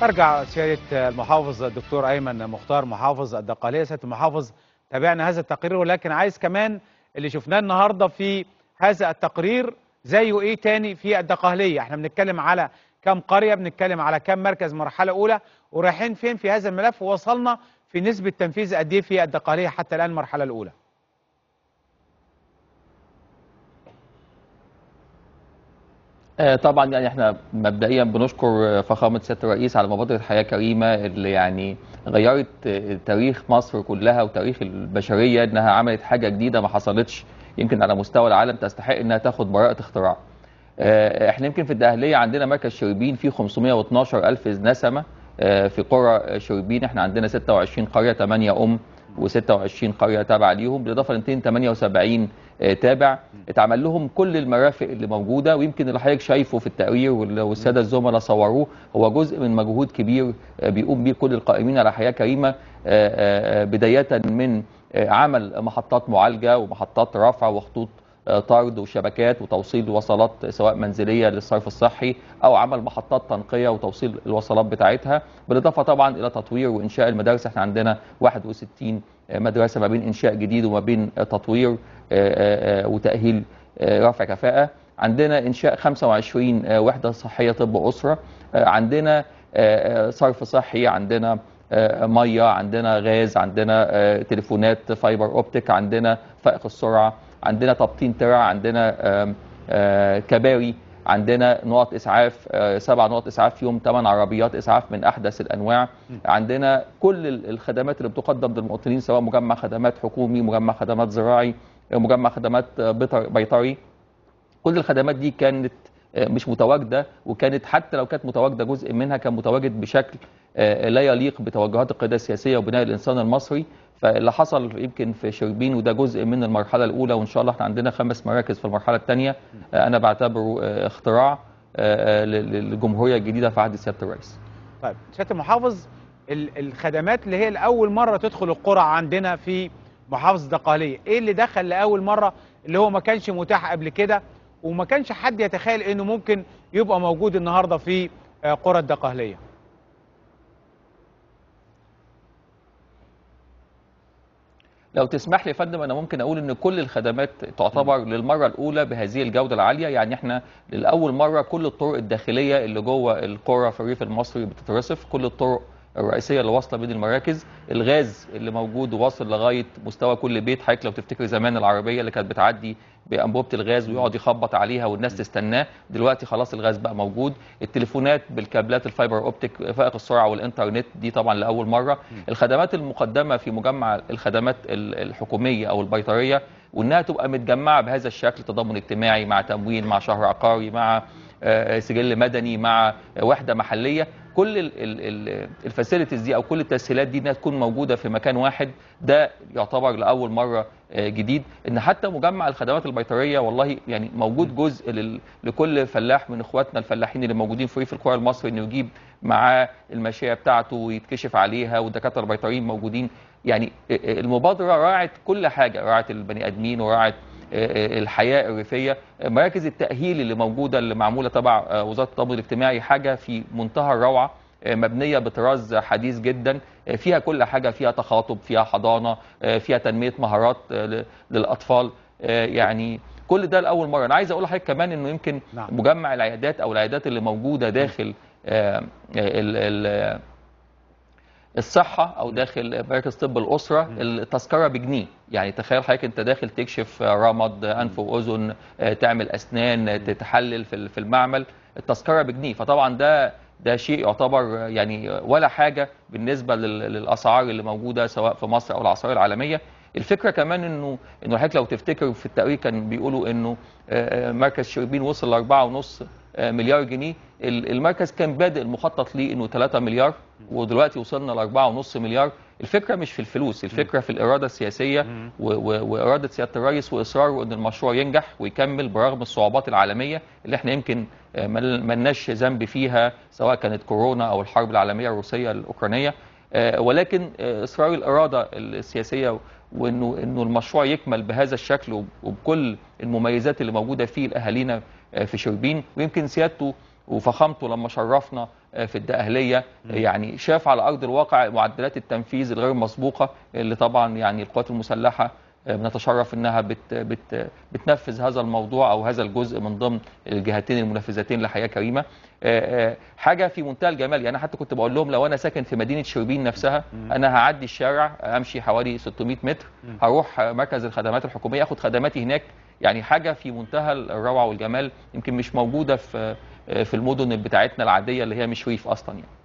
ارجع سياده المحافظ الدكتور ايمن مختار محافظ الدقهليه سياده المحافظ تابعنا هذا التقرير ولكن عايز كمان اللي شفناه النهارده في هذا التقرير زيه ايه تاني في الدقهليه احنا بنتكلم على كم قريه بنتكلم على كم مركز مرحله اولى ورايحين فين في هذا الملف ووصلنا في نسبه تنفيذ قد ايه في الدقهليه حتى الان المرحله الاولى آه، طبعا يعني احنا مبدئيا بنشكر فخامه سياده الرئيس على مبادره حياه كريمه اللي يعني غيرت آه، تاريخ مصر كلها وتاريخ البشريه انها عملت حاجه جديده ما حصلتش يمكن على مستوى العالم تستحق انها تاخد براءه اختراع. آه، احنا يمكن في الدقهليه عندنا مركز شربين فيه 512 الف نسمه آه، في قرى شربين احنا عندنا 26 قريه 8 ام و26 قريه تابعه ليهم بالاضافه ل 278 آه، تابع اتعمل لهم كل المرافق اللي موجوده ويمكن اللي حضرتك شايفه في التقرير وال- والساده الزملاء صوروه هو جزء من مجهود كبير آه، بيقوم بيه كل القائمين على حياه كريمه آه، آه، آه، بدايه من آه، عمل محطات معالجه ومحطات رفع وخطوط آه، طرد وشبكات وتوصيل وصلات سواء منزليه للصرف الصحي او عمل محطات تنقيه وتوصيل الوصلات بتاعتها بالاضافه طبعا الى تطوير وانشاء المدارس احنا عندنا 61 مدرسه ما بين انشاء جديد وما بين تطوير آه، آه، آه، وتاهيل آه، رفع كفاءه عندنا انشاء 25 آه، وحده صحيه طب اسره آه، عندنا آه، آه، صرف صحي عندنا آه، ميه عندنا غاز عندنا آه، تليفونات فايبر اوبتيك عندنا فائق السرعه عندنا تبطين ترع عندنا آم، آه، كباري عندنا نقط اسعاف آه، سبع نقط اسعاف فيهم ثمان عربيات اسعاف من احدث الانواع عندنا كل ال- الخدمات اللي بتقدم للمواطنين سواء مجمع خدمات حكومي مجمع خدمات زراعي آه، مجمع خدمات آه، بيطر- بيطري كل الخدمات دي كانت آه، مش متواجده وكانت حتى لو كانت متواجده جزء منها كان متواجد بشكل آه، لا يليق بتوجهات القياده السياسيه وبناء الانسان المصري فاللي حصل يمكن في شربين وده جزء من المرحله الاولى وان شاء الله احنا عندنا خمس مراكز في المرحله الثانيه انا بعتبره آه، اختراع آه، آه، ل- للجمهوريه الجديده في عهد سياده الرئيس. طيب سياده المحافظ ال- الخدمات اللي هي لاول مره تدخل القرى عندنا في محافظه الدقهليه ايه اللي دخل لاول مره اللي هو ما كانش متاح قبل كده وما كانش حد يتخيل انه ممكن يبقى موجود النهارده في آه، قرى الدقهليه لو تسمح لي يا فندم انا ممكن اقول ان كل الخدمات تعتبر للمره الاولى بهذه الجوده العاليه يعني احنا لاول مره كل الطرق الداخليه اللي جوه القرى في الريف المصري بتترصف كل الطرق الرئيسيه اللي واصله بين المراكز الغاز اللي موجود واصل لغايه مستوى كل بيت حضرتك لو تفتكر زمان العربيه اللي كانت بتعدي بانبوبه الغاز ويقعد يخبط عليها والناس تستناه دلوقتي خلاص الغاز بقى موجود التليفونات بالكابلات الفايبر اوبتيك فائق السرعه والانترنت دي طبعا لاول مره الخدمات المقدمه في مجمع الخدمات ال- الحكوميه او البيطريه وانها تبقى متجمعه بهذا الشكل تضامن اجتماعي مع تموين مع شهر عقاري مع آه، سجل مدني مع آه، وحده محليه كل الفاسيلتيز دي او كل التسهيلات دي انها تكون موجوده في مكان واحد ده يعتبر لاول مره آه، جديد ان حتى مجمع الخدمات البيطريه والله يعني موجود جزء لل- لكل فلاح من اخواتنا الفلاحين اللي موجودين في ريف القرى المصري انه يجيب معاه الماشيه بتاعته ويتكشف عليها والدكاتره البيطريين موجودين يعني آه، آه، المبادره راعت كل حاجه راعت البني ادمين وراعت آه، الحياه الريفيه مراكز التاهيل اللي موجوده اللي معموله تبع آه، وزاره التضامن الاجتماعي حاجه في منتهى الروعه آه، مبنيه بطراز حديث جدا آه، فيها كل حاجه فيها تخاطب فيها حضانه آه، فيها تنميه مهارات آه، ل- للاطفال آه، يعني كل ده لاول مره انا عايز اقول لحضرتك كمان انه يمكن نعم. مجمع العيادات او العيادات اللي موجوده داخل آه، ال- ال- الصحة أو داخل مركز طب الأسرة التذكرة بجنيه يعني تخيل حضرتك أنت داخل تكشف رمد أنف وأذن آه، تعمل أسنان آه، تتحلل في في المعمل التذكرة بجنيه فطبعا ده ده شيء يعتبر يعني ولا حاجة بالنسبة لل- للأسعار اللي موجودة سواء في مصر أو الأسعار العالمية الفكرة كمان إنه إنه حضرتك لو تفتكر في التقرير كان بيقولوا إنه آه، آه، مركز شربين وصل لأربعة ونص آه، مليار جنيه ال- المركز كان بادئ المخطط ليه انه 3 مليار ودلوقتي وصلنا ل 4.5 مليار الفكره مش في الفلوس الفكره في الاراده السياسيه و- و- واراده سياده الرئيس واصراره ان المشروع ينجح ويكمل برغم الصعوبات العالميه اللي احنا يمكن آه، مل- ملناش ذنب فيها سواء كانت كورونا او الحرب العالميه الروسيه الاوكرانيه آه، ولكن آه، اصرار الاراده السياسيه وانه انه المشروع يكمل بهذا الشكل وب- وبكل المميزات اللي موجوده فيه لاهالينا آه، في شربين ويمكن سيادته وفخامته لما شرفنا في الدقهليه يعني شاف على ارض الواقع معدلات التنفيذ الغير مسبوقه اللي طبعا يعني القوات المسلحه بنتشرف انها بت بت بتنفذ هذا الموضوع او هذا الجزء من ضمن الجهتين المنفذتين لحياه كريمه حاجه في منتهى الجمال يعني انا حتى كنت بقول لهم لو انا ساكن في مدينه شربين نفسها انا هعدي الشارع امشي حوالي 600 متر هروح مركز الخدمات الحكوميه اخد خدماتي هناك يعني حاجه في منتهى الروعه والجمال يمكن مش موجوده في في المدن بتاعتنا العاديه اللي هي مش ريف اصلا يعني